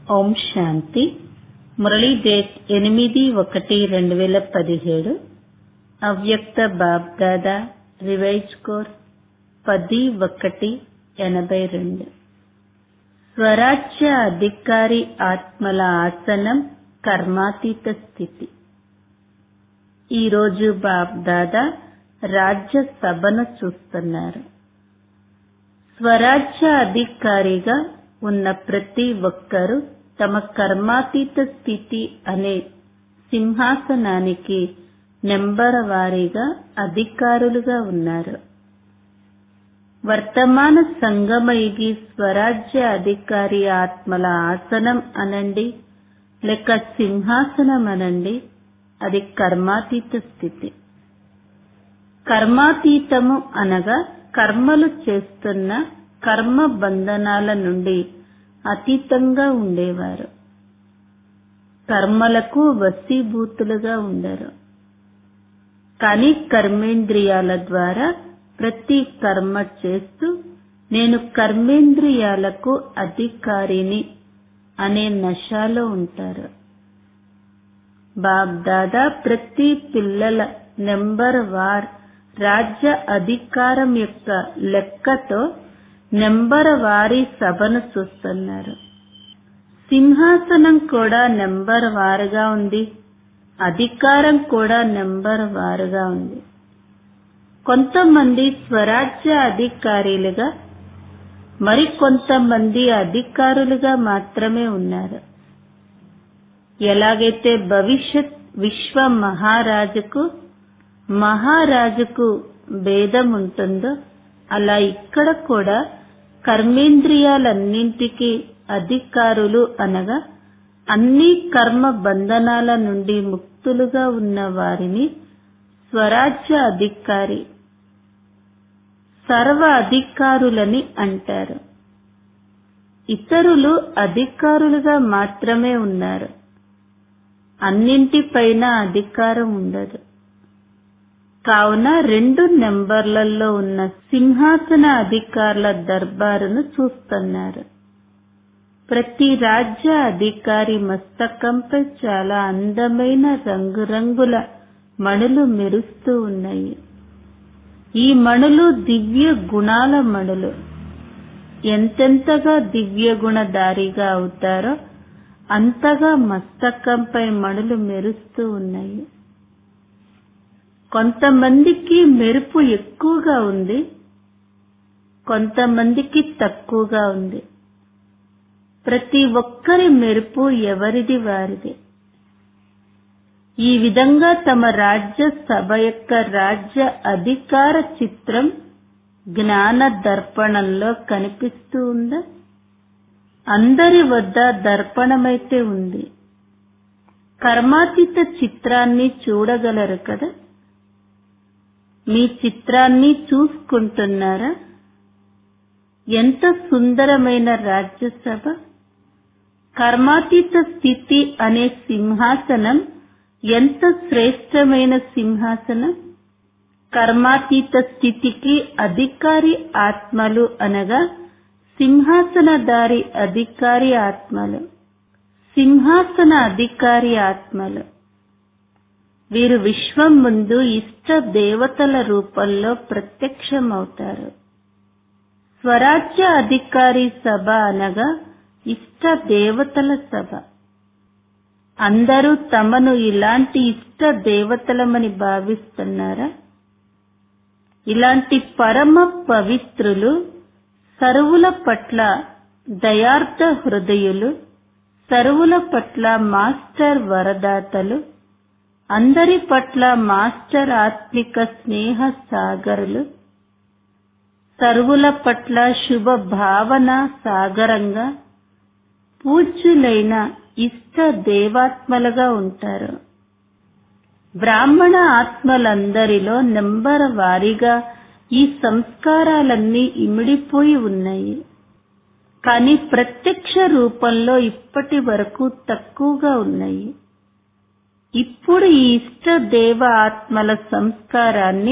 ఓం శాంతి Murali date ఎనిమిది ఒకటి రెండు వేల పదిహేడు అవ్యక్త బాబ్దాదా రివైజ్ కోర్స్ పది ఒకటి ఎనభై రెండు స్వరాజ్య అధికారి ఆత్మల ఆసనం కర్మాతీత స్థితి ఈరోజు బాబ్దాదా రాజ్య సభను చూస్తున్నారు స్వరాజ్య అధికారిగా ఉన్న ప్రతి ఒక్కరూ తమ కర్మాతీత స్థితి అనే సింహాసనానికి నెంబర్ వారీగా అధికారులుగా ఉన్నారు వర్తమాన సంగమయుగి స్వరాజ్య అధికారి ఆత్మల ఆసనం అనండి లేక సింహాసనం అనండి అది కర్మాతీత స్థితి కర్మాతీతము అనగా కర్మలు చేస్తున్న కర్మ బంధనాల నుండి అతీతంగా ఉండేవారు కర్మలకు వశీభూతులుగా ఉండరు కానీ కర్మేంద్రియాల ద్వారా ప్రతి కర్మ చేస్తూ నేను కర్మేంద్రియాలకు అధికారిని అనే నశాలో ఉంటారు బాబ్దాదా ప్రతి పిల్లల నెంబర్ వార్ రాజ్య అధికారం యొక్క లెక్కతో నెంబర్ వారీ సభను చూస్తున్నారు సింహాసనం కూడా నెంబర్ వారుగా ఉంది అధికారం కూడా నెంబర్ వారుగా ఉంది కొంతమంది స్వరాజ్య అధికారులుగా మరి కొంతమంది అధికారులుగా మాత్రమే ఉన్నారు ఎలాగైతే భవిష్యత్ విశ్వ మహారాజుకు మహారాజుకు భేదం ఉంటుందో అలా ఇక్కడ కూడా కర్మేంద్రియాలన్నింటికీ అధికారులు అనగా అన్ని కర్మ బంధనాల నుండి ముక్తులుగా ఉన్న వారిని స్వరాజ్య అధికారి సర్వ అధికారులని అంటారు ఇతరులు అధికారులుగా మాత్రమే ఉన్నారు అన్నింటిపైన అధికారం ఉండదు కావున రెండు నెంబర్లలో ఉన్న సింహాసన అధికారుల దర్బారును చూస్తున్నారు ప్రతి రాజ్య అధికారి మస్తకంపై చాలా అందమైన రంగురంగుల మణులు మెరుస్తూ ఉన్నాయి ఈ మణులు దివ్య గుణాల మణులు ఎంతెంతగా దివ్య గుణధారిగా అవుతారో అంతగా మస్తకంపై మణులు మెరుస్తూ ఉన్నాయి కొంతమందికి మెరుపు ఎక్కువగా ఉంది కొంతమందికి తక్కువగా ఉంది ప్రతి ఒక్కరి మెరుపు ఎవరిది వారిది ఈ విధంగా తమ రాజ్య సభ యొక్క రాజ్య అధికార చిత్రం జ్ఞాన దర్పణంలో కనిపిస్తూ ఉందా అందరి వద్ద దర్పణమైతే ఉంది కర్మాతీత చిత్రాన్ని చూడగలరు కదా మీ చిత్రాన్ని చూసుకుంటున్నారా ఎంత సుందరమైన రాజ్యసభ కర్మాతీత స్థితి అనే సింహాసనం ఎంత శ్రేష్టమైన సింహాసనం కర్మాతీత స్థితికి అధికారి ఆత్మలు అనగా సింహాసనధారి అధికారి ఆత్మలు సింహాసన అధికారి ఆత్మలు వీరు విశ్వం ముందు ఇష్ట దేవతల రూపంలో ప్రత్యక్షమవుతారు స్వరాజ్య అధికారి సభ అనగా ఇష్ట దేవతల సభ అందరూ తమను ఇలాంటి ఇష్ట దేవతలమని భావిస్తున్నారా ఇలాంటి పరమ పవిత్రులు సరువుల పట్ల దయార్థ హృదయులు సరువుల పట్ల మాస్టర్ వరదాతలు అందరి పట్ల మాస్టర్ ఆత్మిక స్నేహ సాగరులు సర్వుల పట్ల శుభ భావన సాగరంగా పూజ్యులైన ఇష్ట దేవాత్మలుగా ఉంటారు బ్రాహ్మణ ఆత్మలందరిలో నెంబర్ వారీగా ఈ సంస్కారాలన్నీ ఇమిడిపోయి ఉన్నాయి కానీ ప్రత్యక్ష రూపంలో ఇప్పటి వరకు తక్కువగా ఉన్నాయి ఇప్పుడు ఈ ఇష్ట దేవ ఆత్మల సంస్కారాన్ని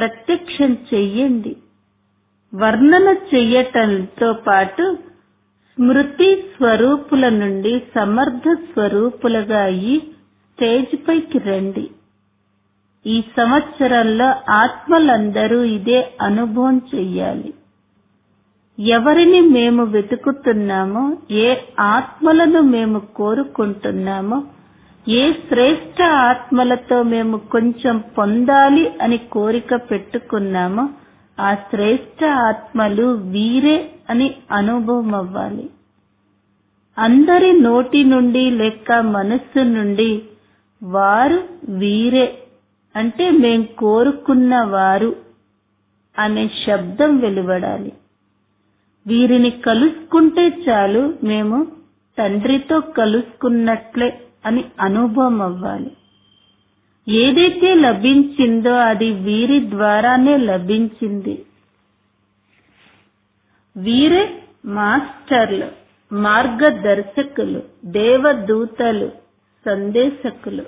ప్రత్యక్షం చెయ్యండి వర్ణన చెయ్యటంతో పాటు స్మృతి స్వరూపుల నుండి సమర్థ స్వరూపులుగా అయ్యి స్టేజ్ పైకి రండి ఈ సంవత్సరంలో ఆత్మలందరూ ఇదే అనుభవం చెయ్యాలి ఎవరిని మేము వెతుకుతున్నామో ఏ ఆత్మలను మేము కోరుకుంటున్నామో ఏ శ్రేష్ట ఆత్మలతో మేము కొంచెం పొందాలి అని కోరిక పెట్టుకున్నామో ఆ శ్రేష్ట ఆత్మలు వీరే అని అనుభవం అవ్వాలి అందరి నోటి నుండి లేక మనస్సు నుండి వారు వీరే అంటే మేం కోరుకున్న వారు అనే శబ్దం వెలువడాలి వీరిని కలుసుకుంటే చాలు మేము తండ్రితో కలుసుకున్నట్లే అని అనుభవం అవ్వాలి ఏదైతే లభించిందో అది వీరి ద్వారానే లభించింది వీరే మాస్టర్లు మార్గదర్శకులు దేవదూతలు సందేశకులు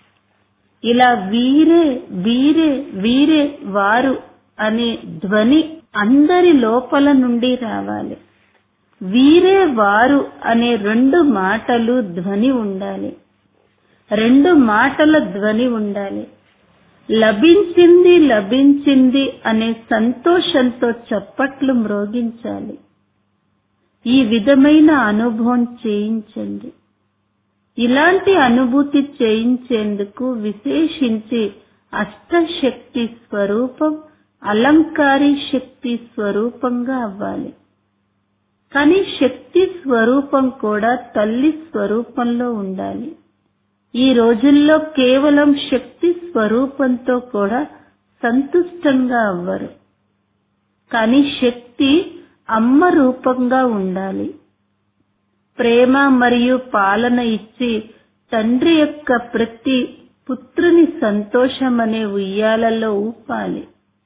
ఇలా వీరే వీరే వీరే వారు అనే ధ్వని అందరి లోపల నుండి రావాలి వీరే వారు అనే రెండు మాటలు ధ్వని ఉండాలి రెండు మాటల ధ్వని ఉండాలి లభించింది లభించింది అనే సంతోషంతో చప్పట్లు మ్రోగించాలి ఈ విధమైన అనుభవం చేయించండి ఇలాంటి అనుభూతి చేయించేందుకు విశేషించి అష్టశక్తి స్వరూపం అలంకారీ శక్తి స్వరూపంగా అవ్వాలి కానీ శక్తి స్వరూపం కూడా తల్లి స్వరూపంలో ఉండాలి ఈ రోజుల్లో కేవలం శక్తి స్వరూపంతో కూడా సంతుష్టంగా అవ్వరు కానీ శక్తి అమ్మ రూపంగా ఉండాలి ప్రేమ మరియు పాలన ఇచ్చి తండ్రి యొక్క ప్రతి పుత్రుని సంతోషమనే ఉయ్యాలలో ఊపాలి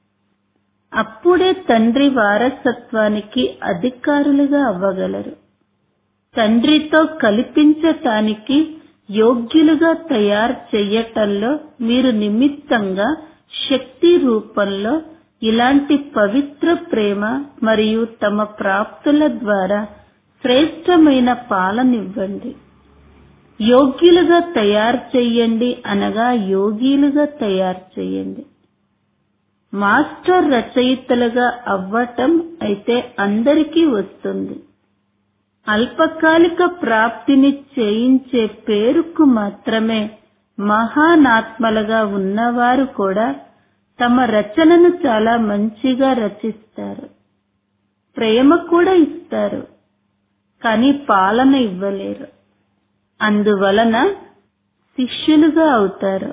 అప్పుడే తండ్రి వారసత్వానికి అధికారులుగా అవ్వగలరు తండ్రితో కల్పించటానికి యోగ్యులుగా తయారు చెయ్యటంలో మీరు నిమిత్తంగా శక్తి రూపంలో ఇలాంటి పవిత్ర ప్రేమ మరియు తమ ప్రాప్తుల ద్వారా శ్రేష్టమైన పాలనివ్వండి యోగ్యులుగా తయారు చెయ్యండి అనగా యోగిలుగా తయారు చేయండి మాస్టర్ రచయితలుగా అవ్వటం అయితే అందరికీ వస్తుంది అల్పకాలిక ప్రాప్తిని చేయించే పేరుకు మాత్రమే మహానాత్మలుగా ఉన్నవారు కూడా తమ రచనను చాలా మంచిగా రచిస్తారు ప్రేమ కూడా ఇస్తారు కానీ పాలన ఇవ్వలేరు అందువలన శిష్యులుగా అవుతారు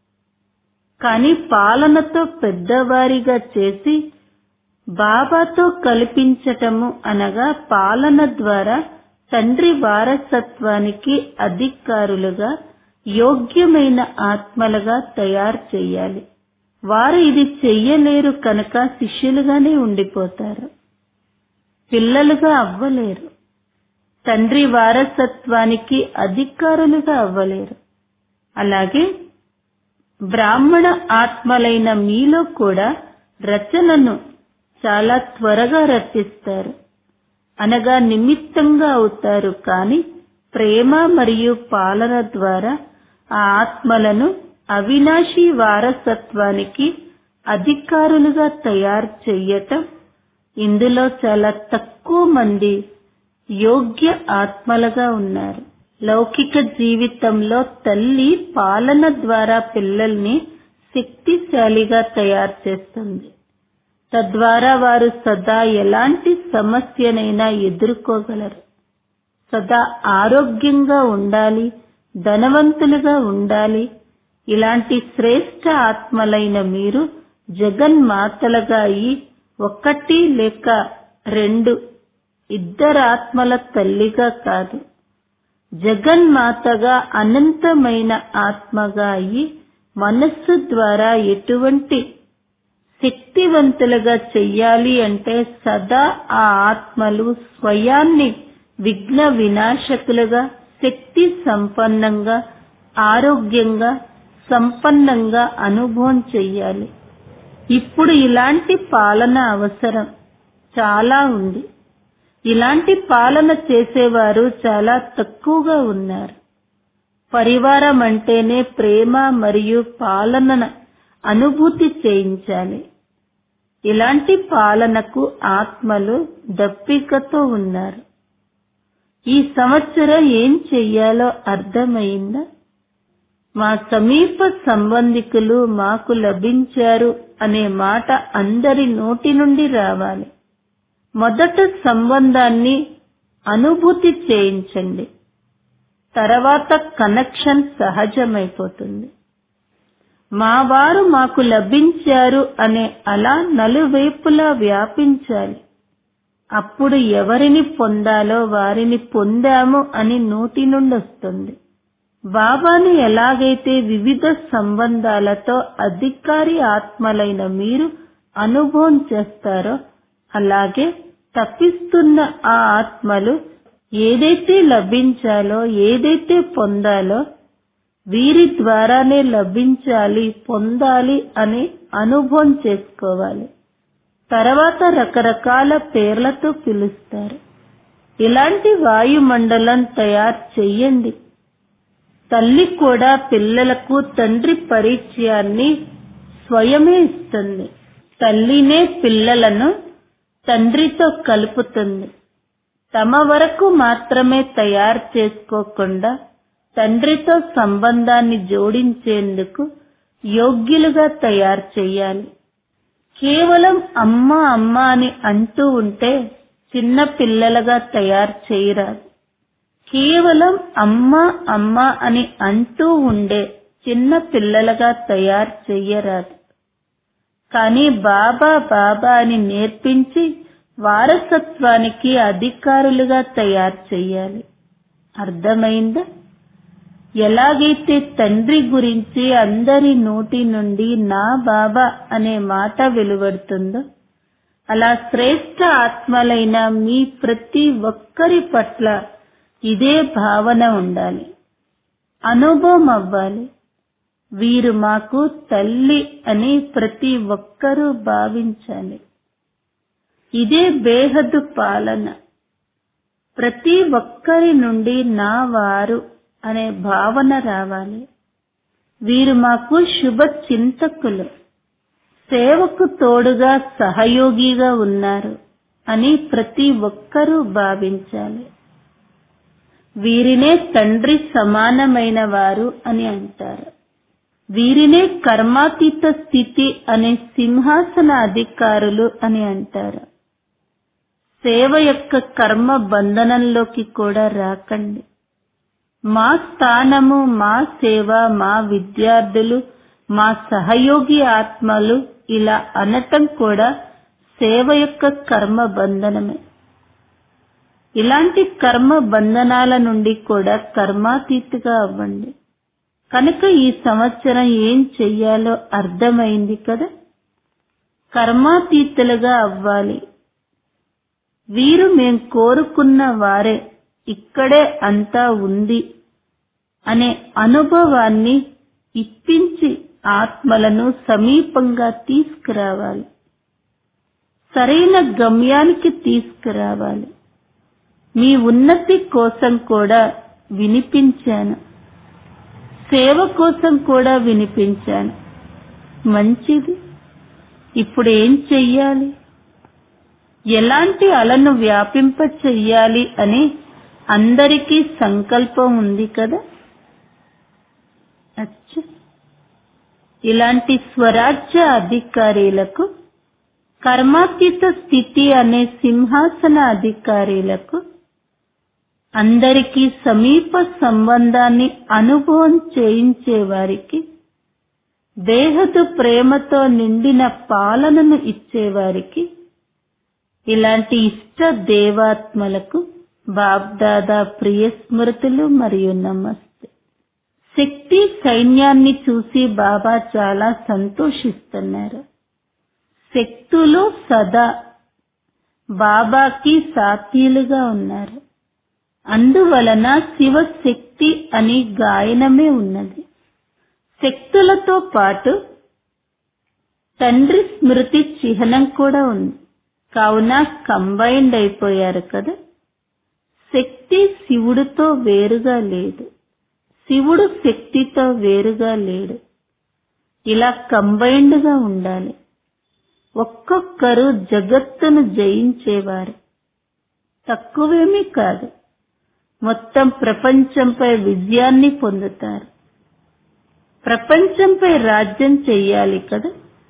కానీ పాలనతో పెద్దవారిగా చేసి బాబాతో కల్పించటము అనగా పాలన ద్వారా తండ్రి వారసత్వానికి అధికారులుగా యోగ్యమైన ఆత్మలుగా తయారు చేయాలి వారు ఇది చెయ్యలేరు కనుక శిష్యులుగానే ఉండిపోతారు పిల్లలుగా అవ్వలేరు తండ్రి వారసత్వానికి అధికారులుగా అవ్వలేరు అలాగే బ్రాహ్మణ ఆత్మలైన మీలో కూడా రచనను చాలా త్వరగా రచిస్తారు అనగా నిమిత్తంగా అవుతారు కానీ ప్రేమ మరియు పాలన ద్వారా ఆ ఆత్మలను అవినాశి వారసత్వానికి అధికారులుగా తయారు చెయ్యటం ఇందులో చాలా తక్కువ మంది యోగ్య ఆత్మలుగా ఉన్నారు లౌకిక జీవితంలో తల్లి పాలన ద్వారా పిల్లల్ని శక్తిశాలిగా తయారు చేస్తుంది తద్వారా వారు సదా ఎలాంటి సమస్యనైనా ఎదుర్కోగలరు సదా ఆరోగ్యంగా ఉండాలి ధనవంతులుగా ఉండాలి ఇలాంటి శ్రేష్ట ఆత్మలైన మీరు జగన్మాతలుగా అయి ఒకటి లేక రెండు ఇద్దరు ఆత్మల తల్లిగా కాదు జగన్మాతగా అనంతమైన ఆత్మగా అయి మనస్సు ద్వారా ఎటువంటి శక్తివంతులుగా చెయ్యాలి అంటే సదా ఆ ఆత్మలు స్వయాన్ని విఘ్న వినాశకులుగా శక్తి సంపన్నంగా ఆరోగ్యంగా సంపన్నంగా అనుభవం చెయ్యాలి ఇప్పుడు ఇలాంటి పాలన అవసరం చాలా ఉంది ఇలాంటి పాలన చేసేవారు చాలా తక్కువగా ఉన్నారు పరివారం అంటేనే ప్రేమ మరియు పాలన అనుభూతి చేయించాలి ఇలాంటి పాలనకు ఆత్మలు దప్పికతో ఉన్నారు ఈ సంవత్సరం ఏం చెయ్యాలో అర్థమైందా మా సమీప సంబంధికులు మాకు లభించారు అనే మాట అందరి నోటి నుండి రావాలి మొదట సంబంధాన్ని అనుభూతి చేయించండి తర్వాత కనెక్షన్ సహజమైపోతుంది మా వారు మాకు లభించారు అనే అలా నలువైపులా వ్యాపించాలి అప్పుడు ఎవరిని పొందాలో వారిని పొందాము అని నోటి నుండి వస్తుంది బాబాని ఎలాగైతే వివిధ సంబంధాలతో అధికారి ఆత్మలైన మీరు అనుభవం చేస్తారో అలాగే తప్పిస్తున్న ఆ ఆత్మలు ఏదైతే లభించాలో ఏదైతే పొందాలో వీరి ద్వారానే లభించాలి పొందాలి అని అనుభవం చేసుకోవాలి తర్వాత రకరకాల పేర్లతో పిలుస్తారు ఇలాంటి వాయుమండలం తయారు చెయ్యండి తల్లి కూడా పిల్లలకు తండ్రి పరిచయాన్ని స్వయమే ఇస్తుంది తల్లినే పిల్లలను తండ్రితో కలుపుతుంది తమ వరకు మాత్రమే తయారు చేసుకోకుండా తండ్రితో సంబంధాన్ని జోడించేందుకు యోగ్యులుగా తయారు చేయాలి కేవలం అమ్మ అమ్మ అని అంటూ ఉంటే చిన్న పిల్లలుగా తయారు చేయరాదు కేవలం అమ్మ అమ్మ అని అంటూ ఉండే చిన్న పిల్లలుగా తయారు చెయ్యరాదు కానీ బాబా బాబా అని నేర్పించి వారసత్వానికి అధికారులుగా తయారు చెయ్యాలి అర్థమైందా ఎలాగైతే తండ్రి గురించి అందరి నోటి నుండి నా బాబా అనే మాట వెలువడుతుందో అలా శ్రేష్ట ఆత్మలైన మీ ప్రతి ఒక్కరి పట్ల ఇదే భావన ఉండాలి అనుభవం అవ్వాలి వీరు మాకు తల్లి అని ప్రతి ఒక్కరూ భావించాలి ఇదే బేహదు పాలన ప్రతి ఒక్కరి నుండి నా వారు అనే భావన రావాలి వీరు మాకు శుభ చింతకులు సేవకు తోడుగా సహయోగిగా ఉన్నారు అని ప్రతి ఒక్కరూ భావించాలి వీరినే తండ్రి సమానమైన వారు అని అంటారు వీరినే కర్మాతీత స్థితి అనే సింహాసన అధికారులు అని అంటారు సేవ యొక్క కర్మ బంధనంలోకి కూడా రాకండి మా స్థానము మా సేవ మా విద్యార్థులు మా సహయోగి ఆత్మలు ఇలా అనటం కూడా సేవ యొక్క కర్మ బంధనమే ఇలాంటి కర్మ బంధనాల నుండి కూడా కర్మాతీతగా అవ్వండి కనుక ఈ సంవత్సరం ఏం చెయ్యాలో అర్థమైంది కదా కర్మాతీతులుగా అవ్వాలి వీరు మేం కోరుకున్న వారే ఇక్కడే అంతా ఉంది అనే అనుభవాన్ని ఇప్పించి ఆత్మలను సమీపంగా తీసుకురావాలి సరైన గమ్యానికి తీసుకురావాలి మీ ఉన్నతి కోసం కూడా వినిపించాను సేవ కోసం కూడా వినిపించాను మంచిది ఇప్పుడు ఏం చెయ్యాలి ఎలాంటి అలను వ్యాపింప చెయ్యాలి అని అందరికీ సంకల్పం ఉంది కదా అచ్చ ఇలాంటి స్వరాజ్య అధికారులకు కర్మాతీత స్థితి అనే సింహాసన అధికారులకు అందరికీ సమీప సంబంధాన్ని అనుభవం చేయించే వారికి దేహదు ప్రేమతో నిండిన పాలనను ఇచ్చేవారికి ఇలాంటి ఇష్ట దేవాత్మలకు బాబ్దాదా ప్రియ స్మృతులు మరియు నమస్తే శక్తి సైన్యాన్ని చూసి బాబా చాలా సంతోషిస్తున్నారు శక్తులు సదా బాబాకి సాతీలుగా ఉన్నారు అందువలన శివశక్తి అని గాయనమే ఉన్నది శక్తులతో పాటు తండ్రి స్మృతి చిహ్నం కూడా ఉంది కావున కంబైండ్ అయిపోయారు కదా శక్తి శివుడితో వేరుగా లేదు శివుడు శక్తితో వేరుగా లేడు ఇలా కంబైన్డ్ గా ఉండాలి ఒక్కొక్కరు జగత్తును జయించేవారు తక్కువేమీ కాదు మొత్తం ప్రపంచంపై విజయాన్ని పొందుతారు ప్రపంచంపై రాజ్యం చెయ్యాలి కదా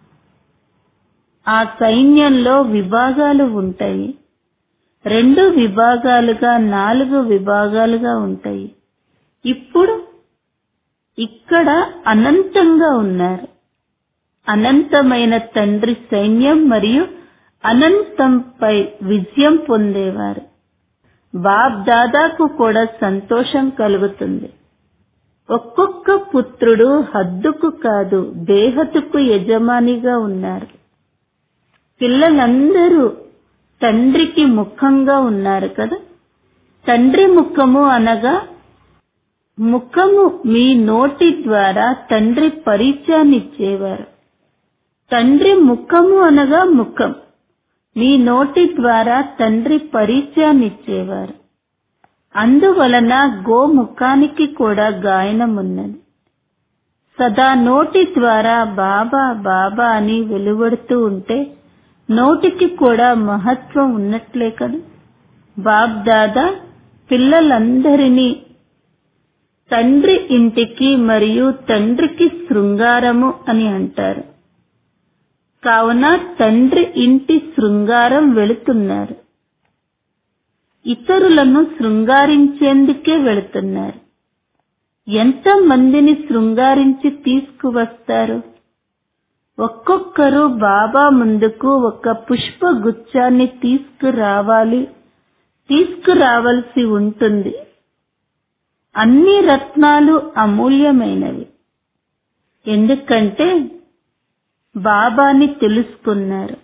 ఆ సైన్యంలో విభాగాలు ఉంటాయి రెండు విభాగాలుగా నాలుగు విభాగాలుగా ఉంటాయి ఇప్పుడు ఇక్కడ అనంతంగా ఉన్నారు అనంతమైన తండ్రి సైన్యం మరియు అనంతంపై విజయం పొందేవారు బాబ్ దాదాకు కూడా సంతోషం కలుగుతుంది ఒక్కొక్క పుత్రుడు హద్దుకు కాదు దేహతుకు యజమానిగా ఉన్నారు పిల్లలందరూ తండ్రికి ముఖంగా ఉన్నారు కదా తండ్రి ముఖము అనగా ముఖము మీ నోటి ద్వారా తండ్రి పరిచయాన్ని ఇచ్చేవారు తండ్రి ముఖము అనగా ముఖం మీ నోటి ద్వారా తండ్రి పరిచయాన్ని ఇచ్చేవారు అందువలన గోముఖానికి కూడా గాయనం ఉన్నది సదా నోటి ద్వారా బాబా బాబా అని వెలువడుతూ ఉంటే నోటికి కూడా మహత్వం ఉన్నట్లే కదా బాబ్ దాదా పిల్లలందరినీ తండ్రి ఇంటికి మరియు తండ్రికి శృంగారము అని అంటారు కావున తండ్రి ఇంటి శృంగారం వెళుతున్నారు ఇతరులను శృంగారించేందుకే వెళుతున్నారు ఎంత మందిని శృంగారించి తీసుకువస్తారు ఒక్కొక్కరు బాబా ముందుకు ఒక పుష్ప గుచ్చాన్ని తీసుకురావాలి తీసుకురావలసి ఉంటుంది అన్ని రత్నాలు అమూల్యమైనవి ఎందుకంటే బాబాని తెలుసుకున్నారు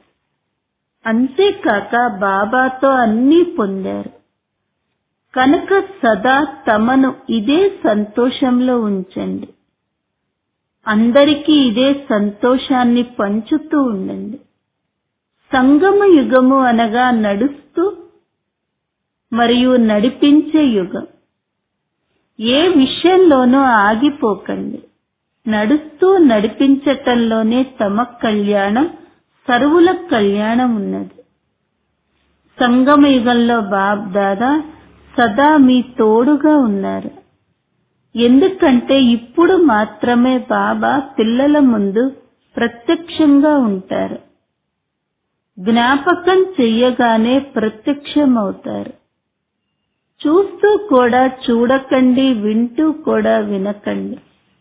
అంతేకాక బాబాతో అన్నీ పొందారు కనుక సదా తమను ఇదే సంతోషంలో ఉంచండి అందరికీ ఇదే సంతోషాన్ని పంచుతూ ఉండండి సంగమ యుగము అనగా నడుస్తూ మరియు నడిపించే యుగం ఏ విషయంలోనూ ఆగిపోకండి నడుస్తూ నడిపించటంలోనే తమ కళ్యాణం సర్వుల కళ్యాణం ఉన్నది సంగమ యుగంలో బాబ్ దాదా సదా మీ తోడుగా ఉన్నారు ఎందుకంటే ఇప్పుడు మాత్రమే బాబా పిల్లల ముందు ప్రత్యక్షంగా ఉంటారు జ్ఞాపకం చెయ్యగానే ప్రత్యక్షమవుతారు చూస్తూ కూడా చూడకండి వింటూ కూడా వినకండి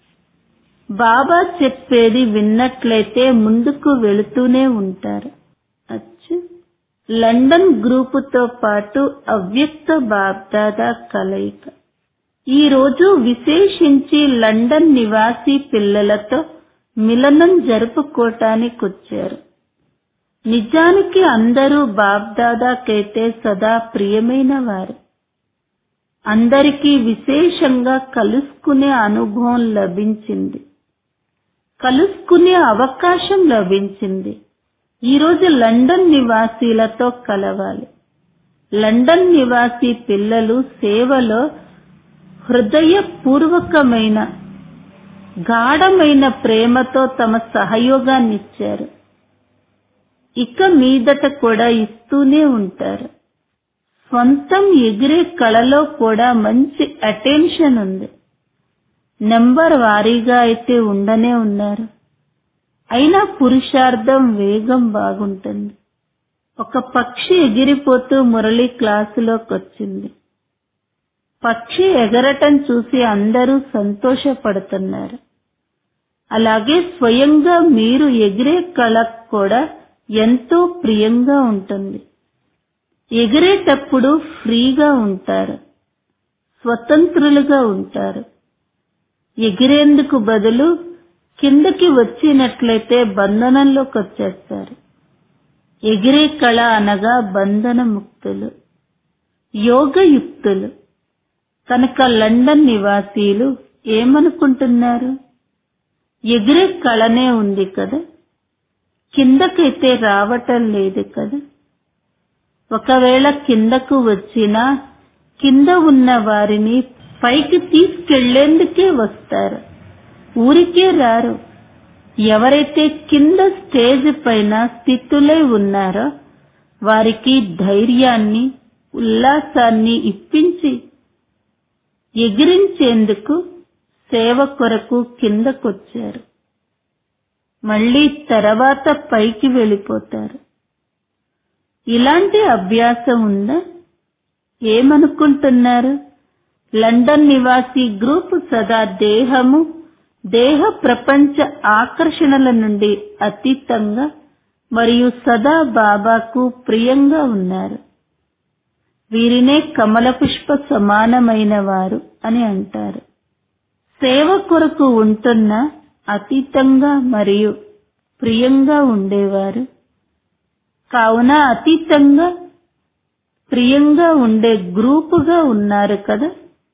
బాబా చెప్పేది విన్నట్లయితే ముందుకు వెళుతూనే ఉంటారు అచ్చు లండన్ గ్రూపుతో పాటు అవ్యక్త బాబ్దాదా కలయిక ఈ రోజు విశేషించి లండన్ నివాసీ పిల్లలతో మిలనం జరుపుకోటానికి వచ్చారు నిజానికి అందరూ బాబ్దాదాకైతే సదా ప్రియమైన వారు అందరికీ విశేషంగా కలుసుకునే అనుభవం లభించింది కలుసుకునే అవకాశం లభించింది ఈరోజు లండన్ నివాసీలతో కలవాలి లండన్ నివాసీ పిల్లలు సేవలో హృదయపూర్వకమైన గాఢమైన ప్రేమతో తమ సహయోగాన్నిచ్చారు ఇక మీదట కూడా ఇస్తూనే ఉంటారు స్వంతం ఎగిరే కళలో కూడా మంచి అటెన్షన్ ఉంది నెంబర్ వారీగా అయితే ఉండనే ఉన్నారు అయినా పురుషార్థం వేగం బాగుంటుంది ఒక పక్షి ఎగిరిపోతూ మురళి క్లాసులోకి వచ్చింది పక్షి ఎగరటం చూసి అందరూ సంతోషపడుతున్నారు అలాగే స్వయంగా మీరు ఎగిరే కళ కూడా ఎంతో ప్రియంగా ఉంటుంది ఎగిరేటప్పుడు ఫ్రీగా ఉంటారు స్వతంత్రులుగా ఉంటారు ఎగిరేందుకు బదులు కిందకి వచ్చినట్లయితే బంధనంలోకి వచ్చేస్తారు ఎగిరే కళ అనగా బంధన ముక్తులు యోగయుక్తులు కనుక లండన్ నివాసీలు ఏమనుకుంటున్నారు ఎగిరే కళనే ఉంది కదా కిందకైతే రావటం లేదు కదా ఒకవేళ కిందకు వచ్చినా కింద ఉన్న వారిని పైకి తీసుకెళ్లేందుకే వస్తారు ఊరికే రారు ఎవరైతే కింద స్టేజ్ పైన స్థితులై ఉన్నారో వారికి ధైర్యాన్ని ఉల్లాసాన్ని ఇప్పించి ఎగిరించేందుకు సేవ కొరకు కిందకొచ్చారు మళ్ళీ తర్వాత పైకి వెళ్ళిపోతారు ఇలాంటి అభ్యాసం ఉందా ఏమనుకుంటున్నారు లండన్ నివాసి గ్రూప్ సదా దేహము దేహ ప్రపంచ ఆకర్షణల నుండి అతీతంగా మరియు సదా బాబాకు ప్రియంగా ఉన్నారు వీరినే కమల పుష్ప సమానమైన వారు అని అంటారు సేవ కొరకు ఉంటున్న అతీతంగా మరియు ప్రియంగా ఉండేవారు కావున అతీతంగా ప్రియంగా ఉండే గ్రూపుగా ఉన్నారు కదా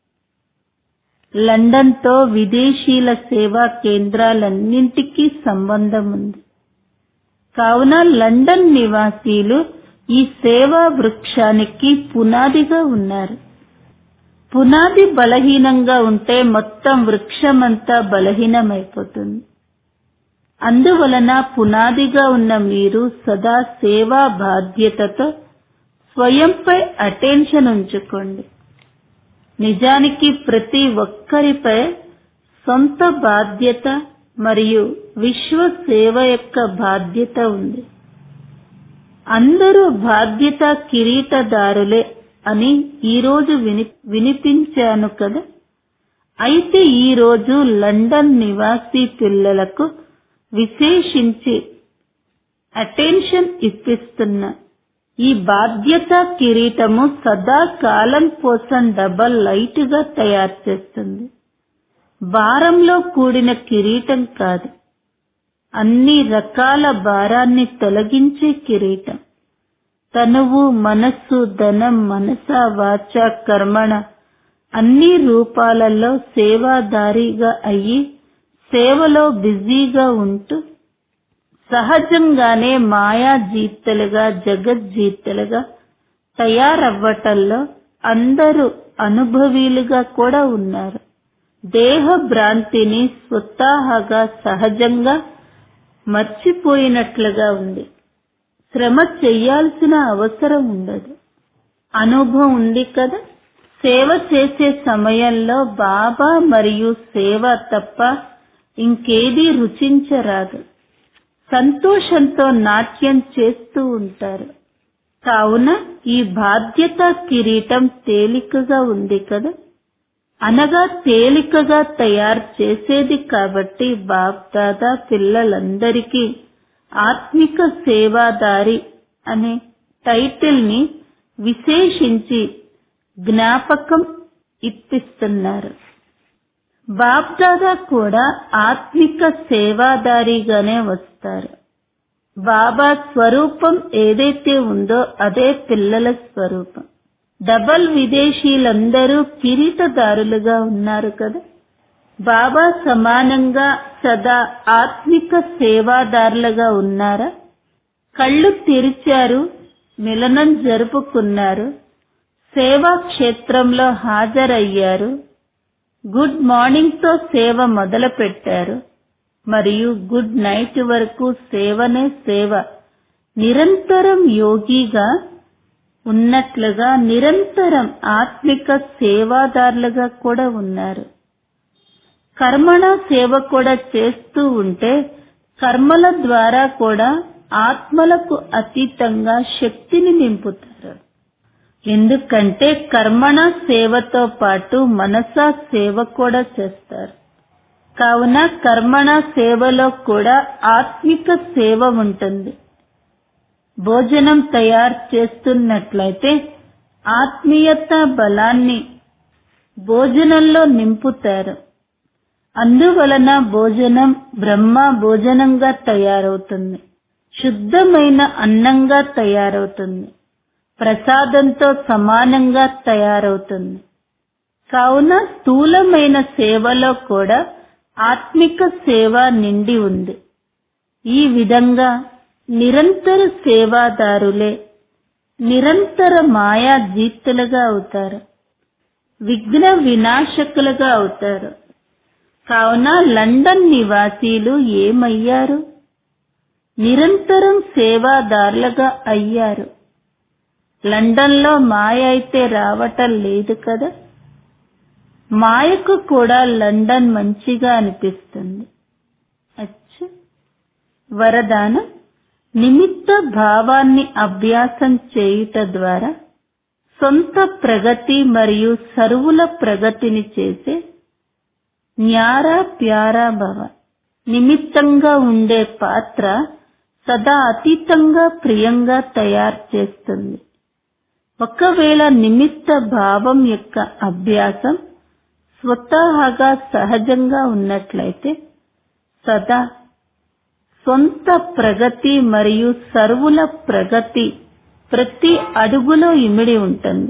లండన్ తో విదేశీల సేవా కేంద్రాలన్నింటికీ సంబంధం ఉంది కావున లండన్ నివాసీలు ఈ సేవా వృక్షానికి పునాదిగా ఉన్నారు పునాది బలహీనంగా ఉంటే మొత్తం వృక్షమంతా బలహీనమైపోతుంది అందువలన పునాదిగా ఉన్న మీరు సదా సేవా బాధ్యతతో స్వయంపై అటెన్షన్ ఉంచుకోండి నిజానికి ప్రతి ఒక్కరిపై సొంత బాధ్యత మరియు విశ్వ సేవ యొక్క బాధ్యత ఉంది అందరూ బాధ్యత కిరీటదారులే అని ఈరోజు విని వినిపించాను కదా అయితే ఈరోజు లండన్ నివాసీ పిల్లలకు విశేషించి అటెన్షన్ ఇప్పిస్తున్నా ఈ బాధ్యత కిరీటము సదా కాలం కోసం డబల్ లైట్ గా తయారు చేస్తుంది భారంలో కూడిన కిరీటం కాదు అన్ని రకాల భారాన్ని తొలగించే కిరీటం తనువు మనస్సు ధనం మనస వాచ కర్మణ అన్ని రూపాలలో సేవాదారిగా అయ్యి సేవలో బిజీగా ఉంటూ సహజంగానే మాయా జీతలుగా జగజ్జీతలుగా తయారవ్వటంలో అందరూ అనుభవీలుగా కూడా ఉన్నారు దేహ భ్రాంతిని స్వతహాగా సహజంగా మర్చిపోయినట్లుగా ఉంది శ్రమ చెయ్యాల్సిన అవసరం ఉండదు అనుభవం ఉంది కదా సేవ చేసే సమయంలో బాబా మరియు సేవ తప్ప ఇంకేదీ రుచించరాదు సంతోషంతో నాట్యం చేస్తూ ఉంటారు కావున ఈ బాధ్యత కిరీటం తేలికగా ఉంది కదా అనగా తేలికగా తయారు చేసేది కాబట్టి బాప్దాదా పిల్లలందరికీ ఆత్మిక సేవాదారి అనే టైటిల్ ని విశేషించి జ్ఞాపకం ఇప్పిస్తున్నారు బాప్దాదా కూడా ఆత్మిక సేవాదారిగానే వస్తారు బాబా స్వరూపం ఏదైతే ఉందో అదే పిల్లల స్వరూపం డబల్ విదేశీయులందరూ కిరీటదారులుగా ఉన్నారు కదా బాబా సమానంగా సదా ఆత్మిక సేవాదారులుగా ఉన్నారా కళ్ళు తెరిచారు మిలనం జరుపుకున్నారు సేవా క్షేత్రంలో హాజరయ్యారు గుడ్ మార్నింగ్ తో సేవ మొదలు పెట్టారు మరియు గుడ్ నైట్ వరకు సేవనే సేవ నిరంతరం యోగిగా ఉన్నట్లుగా నిరంతరం ఆత్మిక సేవాదారులుగా కూడా ఉన్నారు కర్మణ సేవ కూడా చేస్తూ ఉంటే కర్మల ద్వారా కూడా ఆత్మలకు అతీతంగా శక్తిని నింపుతారు ఎందుకంటే కర్మణ సేవతో పాటు మనసా సేవ కూడా చేస్తారు కావున కర్మణ సేవలో కూడా ఆత్మిక సేవ ఉంటుంది భోజనం తయారు చేస్తున్నట్లయితే ఆత్మీయత బలాన్ని భోజనంలో నింపుతారు అందువలన భోజనం బ్రహ్మ భోజనంగా తయారవుతుంది శుద్ధమైన అన్నంగా తయారవుతుంది ప్రసాదంతో సమానంగా తయారవుతుంది కావున స్థూలమైన సేవలో కూడా ఆత్మిక సేవ నిండి ఉంది ఈ విధంగా నిరంతర సేవాదారులే నిరంతర మాయా జీతులుగా అవుతారు విఘ్న వినాశకులుగా అవుతారు కావున లండన్ నివాసీలు ఏమయ్యారు నిరంతరం సేవాదారులుగా అయ్యారు లండన్లో మాయ అయితే రావటం లేదు కదా మాయకు కూడా లండన్ మంచిగా అనిపిస్తుంది అచ్చ వరదానం నిమిత్త భావాన్ని అభ్యాసం చేయుట ద్వారా సొంత ప్రగతి మరియు సరువుల ప్రగతిని చేసే న్యారా ప్యారా భవ నిమిత్తంగా ఉండే పాత్ర సదా అతీతంగా ప్రియంగా తయారు చేస్తుంది ఒకవేళ నిమిత్త భావం యొక్క అభ్యాసం స్వతహాగా సహజంగా ఉన్నట్లయితే సదా సొంత ప్రగతి మరియు సర్వుల ప్రగతి ప్రతి అడుగులో ఇమిడి ఉంటుంది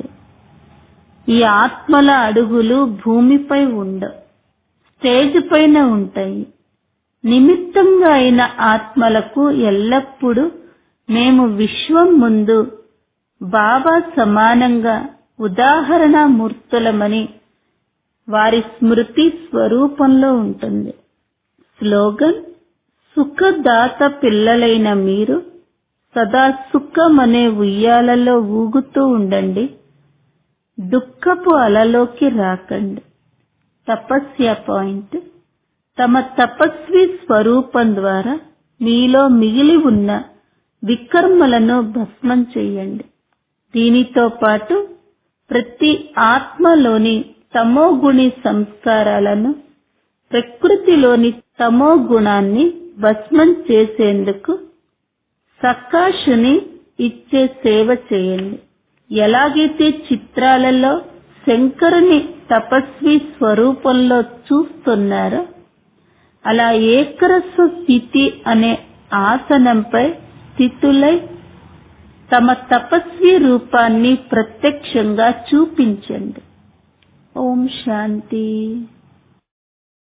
ఈ ఆత్మల అడుగులు భూమిపై ఉండవు స్టేజ్ పైన ఉంటాయి నిమిత్తంగా అయిన ఆత్మలకు ఎల్లప్పుడూ మేము విశ్వం ముందు బాబా సమానంగా ఉదాహరణ మూర్తులమని వారి స్మృతి స్వరూపంలో ఉంటుంది స్లోగన్ సుఖదాత పిల్లలైన మీరు సదా సుఖం అనే ఉయ్యాలలో ఊగుతూ ఉండండి దుఃఖపు అలలోకి రాకండి తపస్య పాయింట్ తమ తపస్వి స్వరూపం ద్వారా మీలో మిగిలి ఉన్న వికర్మలను భస్మం చెయ్యండి దీనితో పాటు ప్రతి ఆత్మలోని తమోగుణి సంస్కారాలను ప్రకృతిలోని తమో గుణాన్ని భస్మం చేసేందుకు సకాషుని ఇచ్చే సేవ చేయండి ఎలాగైతే చిత్రాలలో శంకరుని తపస్వి స్వరూపంలో చూస్తున్నారో అలా ఏకరస్వ స్థితి అనే ఆసనంపై స్థితులై తమ తపస్వి రూపాన్ని ప్రత్యక్షంగా చూపించండి ఓం శాంతి